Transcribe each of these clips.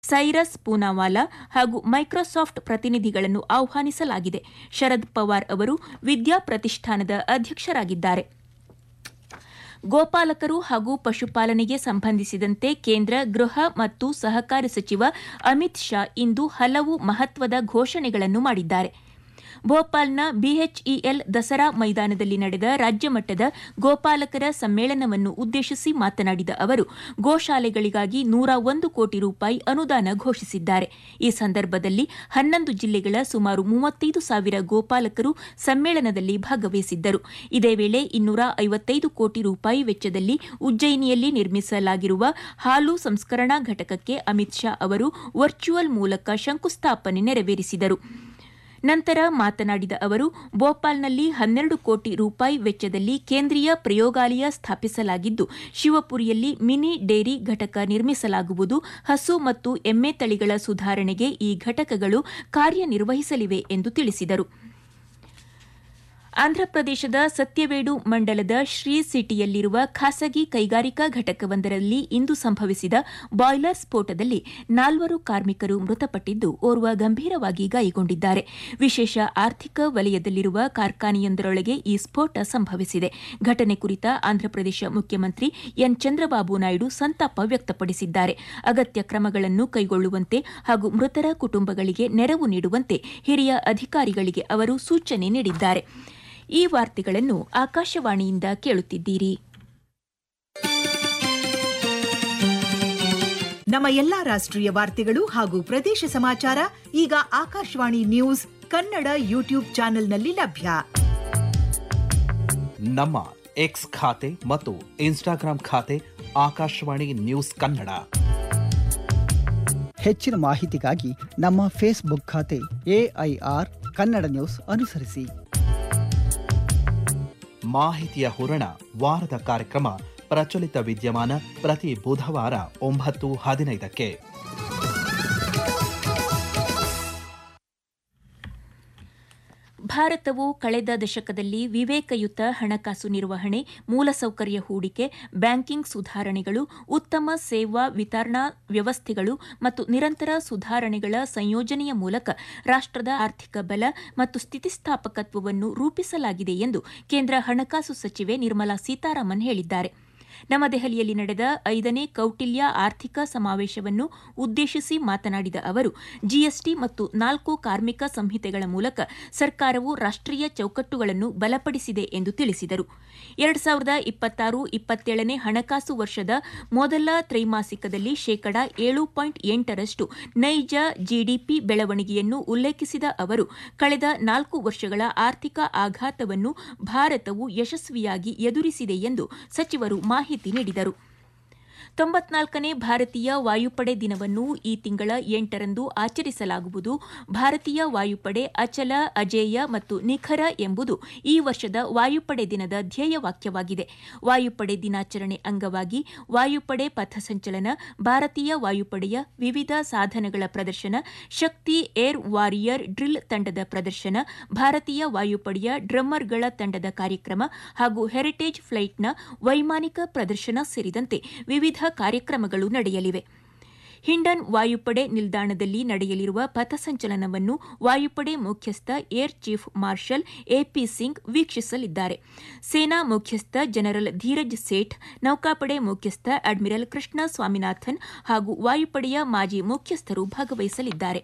ಸೈರಸ್ ಪೂನಾವಾಲಾ ಹಾಗೂ ಮೈಕ್ರೋಸಾಫ್ಟ್ ಪ್ರತಿನಿಧಿಗಳನ್ನು ಆಹ್ವಾನಿಸಲಾಗಿದೆ ಶರದ್ ಪವಾರ್ ಅವರು ವಿದ್ಯಾ ಪ್ರತಿಷ್ಠಾನದ ಅಧ್ಯಕ್ಷರಾಗಿದ್ದಾರೆ ಗೋಪಾಲಕರು ಹಾಗೂ ಪಶುಪಾಲನೆಗೆ ಸಂಬಂಧಿಸಿದಂತೆ ಕೇಂದ್ರ ಗೃಹ ಮತ್ತು ಸಹಕಾರ ಸಚಿವ ಅಮಿತ್ ಶಾ ಇಂದು ಹಲವು ಮಹತ್ವದ ಘೋಷಣೆಗಳನ್ನು ಮಾಡಿದ್ದಾರೆ ಭೋಪಾಲ್ನ ಬಿಎಚ್ಇಎಲ್ ದಸರಾ ಮೈದಾನದಲ್ಲಿ ನಡೆದ ರಾಜ್ಯಮಟ್ಟದ ಗೋಪಾಲಕರ ಸಮ್ಮೇಳನವನ್ನು ಉದ್ದೇಶಿಸಿ ಮಾತನಾಡಿದ ಅವರು ಗೋಶಾಲೆಗಳಿಗಾಗಿ ನೂರ ಒಂದು ಕೋಟಿ ರೂಪಾಯಿ ಅನುದಾನ ಘೋಷಿಸಿದ್ದಾರೆ ಈ ಸಂದರ್ಭದಲ್ಲಿ ಹನ್ನೊಂದು ಜಿಲ್ಲೆಗಳ ಸುಮಾರು ಮೂವತ್ತೈದು ಸಾವಿರ ಗೋಪಾಲಕರು ಸಮ್ಮೇಳನದಲ್ಲಿ ಭಾಗವಹಿಸಿದ್ದರು ಇದೇ ವೇಳೆ ಇನ್ನೂರ ಐವತ್ತೈದು ಕೋಟಿ ರೂಪಾಯಿ ವೆಚ್ಚದಲ್ಲಿ ಉಜ್ಜಯಿನಿಯಲ್ಲಿ ನಿರ್ಮಿಸಲಾಗಿರುವ ಹಾಲು ಸಂಸ್ಕರಣಾ ಘಟಕಕ್ಕೆ ಅಮಿತ್ ಶಾ ಅವರು ವರ್ಚುವಲ್ ಮೂಲಕ ಶಂಕುಸ್ಥಾಪನೆ ನೆರವೇರಿಸಿದರು ನಂತರ ಮಾತನಾಡಿದ ಅವರು ಭೋಪಾಲ್ನಲ್ಲಿ ಹನ್ನೆರಡು ಕೋಟಿ ರೂಪಾಯಿ ವೆಚ್ಚದಲ್ಲಿ ಕೇಂದ್ರೀಯ ಪ್ರಯೋಗಾಲಯ ಸ್ಥಾಪಿಸಲಾಗಿದ್ದು ಶಿವಪುರಿಯಲ್ಲಿ ಮಿನಿ ಡೇರಿ ಘಟಕ ನಿರ್ಮಿಸಲಾಗುವುದು ಹಸು ಮತ್ತು ಎಮ್ಮೆ ತಳಿಗಳ ಸುಧಾರಣೆಗೆ ಈ ಘಟಕಗಳು ಕಾರ್ಯನಿರ್ವಹಿಸಲಿವೆ ಎಂದು ತಿಳಿಸಿದರು ಆಂಧ್ರಪ್ರದೇಶದ ಸತ್ಯವೇಡು ಮಂಡಲದ ಶ್ರೀ ಸಿಟಿಯಲ್ಲಿರುವ ಖಾಸಗಿ ಕೈಗಾರಿಕಾ ಘಟಕವೊಂದರಲ್ಲಿ ಇಂದು ಸಂಭವಿಸಿದ ಬಾಯ್ಲರ್ ಸ್ಫೋಟದಲ್ಲಿ ನಾಲ್ವರು ಕಾರ್ಮಿಕರು ಮೃತಪಟ್ಟಿದ್ದು ಓರ್ವ ಗಂಭೀರವಾಗಿ ಗಾಯಗೊಂಡಿದ್ದಾರೆ ವಿಶೇಷ ಆರ್ಥಿಕ ವಲಯದಲ್ಲಿರುವ ಕಾರ್ಖಾನೆಯೊಂದರೊಳಗೆ ಈ ಸ್ಫೋಟ ಸಂಭವಿಸಿದೆ ಘಟನೆ ಕುರಿತ ಆಂಧ್ರಪ್ರದೇಶ ಮುಖ್ಯಮಂತ್ರಿ ಎನ್ ಚಂದ್ರಬಾಬು ನಾಯ್ಡು ಸಂತಾಪ ವ್ಯಕ್ತಪಡಿಸಿದ್ದಾರೆ ಅಗತ್ಯ ಕ್ರಮಗಳನ್ನು ಕೈಗೊಳ್ಳುವಂತೆ ಹಾಗೂ ಮೃತರ ಕುಟುಂಬಗಳಿಗೆ ನೆರವು ನೀಡುವಂತೆ ಹಿರಿಯ ಅಧಿಕಾರಿಗಳಿಗೆ ಅವರು ಸೂಚನೆ ನೀಡಿದ್ದಾರೆ ಈ ವಾರ್ತೆಗಳನ್ನು ಆಕಾಶವಾಣಿಯಿಂದ ಕೇಳುತ್ತಿದ್ದೀರಿ ನಮ್ಮ ಎಲ್ಲಾ ರಾಷ್ಟ್ರೀಯ ವಾರ್ತೆಗಳು ಹಾಗೂ ಪ್ರದೇಶ ಸಮಾಚಾರ ಈಗ ಆಕಾಶವಾಣಿ ನ್ಯೂಸ್ ಕನ್ನಡ ಯೂಟ್ಯೂಬ್ ಚಾನೆಲ್ನಲ್ಲಿ ಲಭ್ಯ ನಮ್ಮ ಎಕ್ಸ್ ಖಾತೆ ಮತ್ತು ಇನ್ಸ್ಟಾಗ್ರಾಂ ಖಾತೆ ಆಕಾಶವಾಣಿ ನ್ಯೂಸ್ ಕನ್ನಡ ಹೆಚ್ಚಿನ ಮಾಹಿತಿಗಾಗಿ ನಮ್ಮ ಫೇಸ್ಬುಕ್ ಖಾತೆ ಎಐಆರ್ ಕನ್ನಡ ನ್ಯೂಸ್ ಅನುಸರಿಸಿ ಮಾಹಿತಿಯ ಹೂರಣ ವಾರದ ಕಾರ್ಯಕ್ರಮ ಪ್ರಚಲಿತ ವಿದ್ಯಮಾನ ಪ್ರತಿ ಬುಧವಾರ ಒಂಬತ್ತು ಹದಿನೈದಕ್ಕೆ ಭಾರತವು ಕಳೆದ ದಶಕದಲ್ಲಿ ವಿವೇಕಯುತ ಹಣಕಾಸು ನಿರ್ವಹಣೆ ಮೂಲಸೌಕರ್ಯ ಹೂಡಿಕೆ ಬ್ಯಾಂಕಿಂಗ್ ಸುಧಾರಣೆಗಳು ಉತ್ತಮ ಸೇವಾ ವಿತರಣಾ ವ್ಯವಸ್ಥೆಗಳು ಮತ್ತು ನಿರಂತರ ಸುಧಾರಣೆಗಳ ಸಂಯೋಜನೆಯ ಮೂಲಕ ರಾಷ್ಟದ ಆರ್ಥಿಕ ಬಲ ಮತ್ತು ಸ್ಥಿತಿಸ್ಥಾಪಕತ್ವವನ್ನು ರೂಪಿಸಲಾಗಿದೆ ಎಂದು ಕೇಂದ್ರ ಹಣಕಾಸು ಸಚಿವೆ ನಿರ್ಮಲಾ ಸೀತಾರಾಮನ್ ಹೇಳಿದ್ದಾರೆ ನವದೆಹಲಿಯಲ್ಲಿ ನಡೆದ ಐದನೇ ಕೌಟಿಲ್ಯ ಆರ್ಥಿಕ ಸಮಾವೇಶವನ್ನು ಉದ್ದೇಶಿಸಿ ಮಾತನಾಡಿದ ಅವರು ಜಿಎಸ್ಟಿ ಮತ್ತು ನಾಲ್ಕು ಕಾರ್ಮಿಕ ಸಂಹಿತೆಗಳ ಮೂಲಕ ಸರ್ಕಾರವು ರಾಷ್ಟೀಯ ಚೌಕಟ್ಟುಗಳನ್ನು ಬಲಪಡಿಸಿದೆ ಎಂದು ತಿಳಿಸಿದರು ಎರಡು ಸಾವಿರದ ಇಪ್ಪತ್ತಾರು ಇಪ್ಪತ್ತೇಳನೇ ಹಣಕಾಸು ವರ್ಷದ ಮೊದಲ ತ್ರೈಮಾಸಿಕದಲ್ಲಿ ಶೇಕಡಾ ಏಳು ಪಾಯಿಂಟ್ ಎಂಟರಷ್ಟು ನೈಜ ಜಿಡಿಪಿ ಬೆಳವಣಿಗೆಯನ್ನು ಉಲ್ಲೇಖಿಸಿದ ಅವರು ಕಳೆದ ನಾಲ್ಕು ವರ್ಷಗಳ ಆರ್ಥಿಕ ಆಘಾತವನ್ನು ಭಾರತವು ಯಶಸ್ವಿಯಾಗಿ ಎದುರಿಸಿದೆ ಎಂದು ಸಚಿವರು ಮಾಹಿತಿ ನೀಡಿದರು ತೊಂಬತ್ನಾಲ್ಕನೇ ಭಾರತೀಯ ವಾಯುಪಡೆ ದಿನವನ್ನು ಈ ತಿಂಗಳ ಎಂಟರಂದು ಆಚರಿಸಲಾಗುವುದು ಭಾರತೀಯ ವಾಯುಪಡೆ ಅಚಲ ಅಜೇಯ ಮತ್ತು ನಿಖರ ಎಂಬುದು ಈ ವರ್ಷದ ವಾಯುಪಡೆ ದಿನದ ಧ್ಯೇಯವಾಕ್ಯವಾಗಿದೆ ವಾಯುಪಡೆ ದಿನಾಚರಣೆ ಅಂಗವಾಗಿ ವಾಯುಪಡೆ ಪಥಸಂಚಲನ ಭಾರತೀಯ ವಾಯುಪಡೆಯ ವಿವಿಧ ಸಾಧನಗಳ ಪ್ರದರ್ಶನ ಶಕ್ತಿ ಏರ್ ವಾರಿಯರ್ ಡ್ರಿಲ್ ತಂಡದ ಪ್ರದರ್ಶನ ಭಾರತೀಯ ವಾಯುಪಡೆಯ ಡ್ರಮ್ಮರ್ಗಳ ತಂಡದ ಕಾರ್ಯಕ್ರಮ ಹಾಗೂ ಹೆರಿಟೇಜ್ ಫ್ಲೈಟ್ನ ವೈಮಾನಿಕ ಪ್ರದರ್ಶನ ಸೇರಿದಂತೆ ವಿವಿಧ ಕಾರ್ಯಕ್ರಮಗಳು ನಡೆಯಲಿವೆ ಹಿಂಡನ್ ವಾಯುಪಡೆ ನಿಲ್ದಾಣದಲ್ಲಿ ನಡೆಯಲಿರುವ ಪಥಸಂಚಲನವನ್ನು ವಾಯುಪಡೆ ಮುಖ್ಯಸ್ಥ air chief marshal AP Singh ವೀಕ್ಷಿಸಲಿದ್ದಾರೆ ಸೇನಾ ಮುಖ್ಯಸ್ಥ ಜನರಲ್ ಧೀರಜ್ ಸೇಠ್ ನೌಕಾಪಡೆ ಮುಖ್ಯಸ್ಥ ಅಡ್ಮಿರಲ್ ಕೃಷ್ಣ ಸ್ವಾಮಿನಾಥನ್ ಹಾಗೂ ವಾಯುಪಡೆಯ ಮಾಜಿ ಮುಖ್ಯಸ್ಥರು ಭಾಗವಹಿಸಲಿದ್ದಾರೆ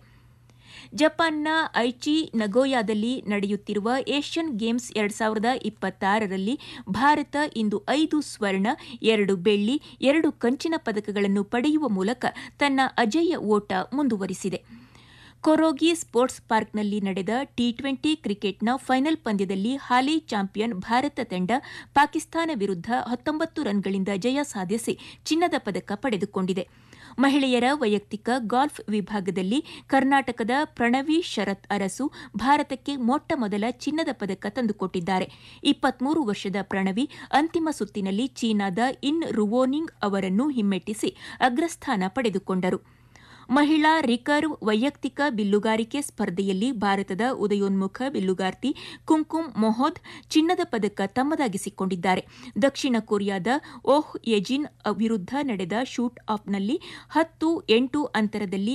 ಜಪಾನ್ನ ಐಚಿ ನಗೋಯಾದಲ್ಲಿ ನಡೆಯುತ್ತಿರುವ ಏಷ್ಯನ್ ಗೇಮ್ಸ್ ಎರಡ್ ಸಾವಿರದ ಇಪ್ಪತ್ತಾರರಲ್ಲಿ ಭಾರತ ಇಂದು ಐದು ಸ್ವರ್ಣ ಎರಡು ಬೆಳ್ಳಿ ಎರಡು ಕಂಚಿನ ಪದಕಗಳನ್ನು ಪಡೆಯುವ ಮೂಲಕ ತನ್ನ ಅಜೇಯ ಓಟ ಮುಂದುವರಿಸಿದೆ ಕೊರೋಗಿ ಸ್ಪೋರ್ಟ್ಸ್ ಪಾರ್ಕ್ನಲ್ಲಿ ನಡೆದ ಟಿ ಟ್ವೆಂಟಿ ಕ್ರಿಕೆಟ್ನ ಫೈನಲ್ ಪಂದ್ಯದಲ್ಲಿ ಹಾಲಿ ಚಾಂಪಿಯನ್ ಭಾರತ ತಂಡ ಪಾಕಿಸ್ತಾನ ವಿರುದ್ಧ ಹತ್ತೊಂಬತ್ತು ರನ್ಗಳಿಂದ ಜಯ ಸಾಧಿಸಿ ಚಿನ್ನದ ಪದಕ ಪಡೆದುಕೊಂಡಿದೆ ಮಹಿಳೆಯರ ವೈಯಕ್ತಿಕ ಗಾಲ್ಫ್ ವಿಭಾಗದಲ್ಲಿ ಕರ್ನಾಟಕದ ಪ್ರಣವಿ ಶರತ್ ಅರಸು ಭಾರತಕ್ಕೆ ಮೊಟ್ಟ ಮೊದಲ ಚಿನ್ನದ ಪದಕ ತಂದುಕೊಟ್ಟಿದ್ದಾರೆ ಇಪ್ಪತ್ಮೂರು ವರ್ಷದ ಪ್ರಣವಿ ಅಂತಿಮ ಸುತ್ತಿನಲ್ಲಿ ಚೀನಾದ ಇನ್ ರುವೋನಿಂಗ್ ಅವರನ್ನು ಹಿಮ್ಮೆಟ್ಟಿಸಿ ಅಗ್ರಸ್ಥಾನ ಪಡೆದುಕೊಂಡರು ಮಹಿಳಾ ರಿಕರ್ವ್ ವೈಯಕ್ತಿಕ ಬಿಲ್ಲುಗಾರಿಕೆ ಸ್ಪರ್ಧೆಯಲ್ಲಿ ಭಾರತದ ಉದಯೋನ್ಮುಖ ಬಿಲ್ಲುಗಾರ್ತಿ ಕುಂಕುಮ್ ಮೊಹೋದ್ ಚಿನ್ನದ ಪದಕ ತಮ್ಮದಾಗಿಸಿಕೊಂಡಿದ್ದಾರೆ ದಕ್ಷಿಣ ಕೊರಿಯಾದ ಓಹ್ ಯೆಜಿನ್ ವಿರುದ್ಧ ನಡೆದ ಶೂಟ್ ಆಫ್ನಲ್ಲಿ ಹತ್ತು ಎಂಟು ಅಂತರದಲ್ಲಿ